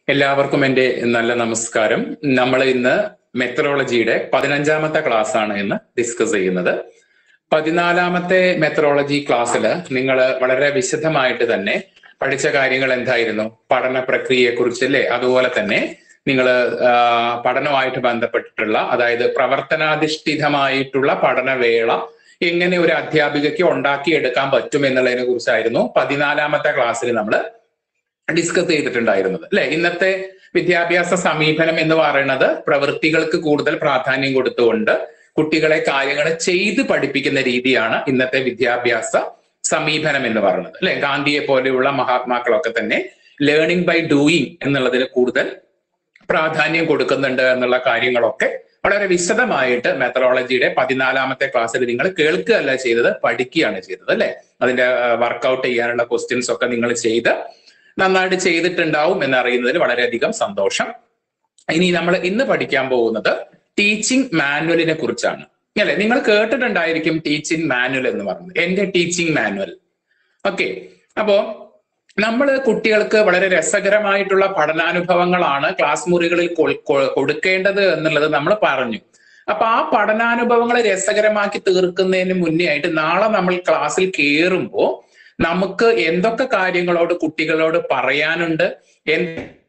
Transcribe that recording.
എല്ലാവർക്കും എൻ്റെ നല്ല നമസ്കാരം നമ്മൾ ഇന്ന് മെത്തഡോളജിയുടെ പതിനഞ്ചാമത്തെ ക്ലാസ് ആണ് ഇന്ന് ഡിസ്കസ് ചെയ്യുന്നത് പതിനാലാമത്തെ മെത്തഡോളജി ക്ലാസ്സിൽ നിങ്ങൾ വളരെ വിശദമായിട്ട് തന്നെ പഠിച്ച കാര്യങ്ങൾ എന്തായിരുന്നു പഠന പ്രക്രിയയെ കുറിച്ച് അല്ലേ അതുപോലെ തന്നെ നിങ്ങൾ പഠനവുമായിട്ട് ബന്ധപ്പെട്ടിട്ടുള്ള അതായത് പ്രവർത്തനാധിഷ്ഠിതമായിട്ടുള്ള പഠനവേള എങ്ങനെ ഒരു അധ്യാപികയ്ക്ക് ഉണ്ടാക്കിയെടുക്കാൻ പറ്റും എന്നുള്ളതിനെ കുറിച്ചായിരുന്നു പതിനാലാമത്തെ ക്ലാസ്സിൽ നമ്മൾ ഡിസ്കസ് ചെയ്തിട്ടുണ്ടായിരുന്നത് അല്ലെ ഇന്നത്തെ വിദ്യാഭ്യാസ സമീപനം എന്ന് പറയുന്നത് പ്രവൃത്തികൾക്ക് കൂടുതൽ പ്രാധാന്യം കൊടുത്തുകൊണ്ട് കുട്ടികളെ കാര്യങ്ങൾ ചെയ്ത് പഠിപ്പിക്കുന്ന രീതിയാണ് ഇന്നത്തെ വിദ്യാഭ്യാസ സമീപനം എന്ന് പറയുന്നത് അല്ലെ ഗാന്ധിയെ പോലെയുള്ള മഹാത്മാക്കളൊക്കെ തന്നെ ലേണിംഗ് ബൈ ഡൂയിങ് എന്നുള്ളതിന് കൂടുതൽ പ്രാധാന്യം കൊടുക്കുന്നുണ്ട് എന്നുള്ള കാര്യങ്ങളൊക്കെ വളരെ വിശദമായിട്ട് മെത്തഡോളജിയുടെ പതിനാലാമത്തെ ക്ലാസ്സിൽ നിങ്ങൾ കേൾക്കുകയല്ല ചെയ്തത് പഠിക്കുകയാണ് ചെയ്തത് അല്ലെ അതിന്റെ വർക്കൗട്ട് ചെയ്യാനുള്ള ക്വസ്റ്റ്യൻസ് ഒക്കെ നിങ്ങൾ ചെയ്ത് നന്നായിട്ട് ചെയ്തിട്ടുണ്ടാവും എന്നറിയുന്നതിൽ വളരെയധികം സന്തോഷം ഇനി നമ്മൾ ഇന്ന് പഠിക്കാൻ പോകുന്നത് ടീച്ചിങ് മാനുവലിനെ കുറിച്ചാണ് അല്ലെ നിങ്ങൾ കേട്ടിട്ടുണ്ടായിരിക്കും ടീച്ചിങ് മാനുവൽ എന്ന് പറയുന്നത് എന്റെ ടീച്ചിങ് മാനുവൽ ഓക്കെ അപ്പോ നമ്മൾ കുട്ടികൾക്ക് വളരെ രസകരമായിട്ടുള്ള പഠനാനുഭവങ്ങളാണ് ക്ലാസ് മുറികളിൽ കൊടുക്കേണ്ടത് എന്നുള്ളത് നമ്മൾ പറഞ്ഞു അപ്പൊ ആ പഠനാനുഭവങ്ങളെ രസകരമാക്കി തീർക്കുന്നതിന് മുന്നേ ആയിട്ട് നാളെ നമ്മൾ ക്ലാസ്സിൽ കയറുമ്പോൾ നമുക്ക് എന്തൊക്കെ കാര്യങ്ങളോട് കുട്ടികളോട് പറയാനുണ്ട്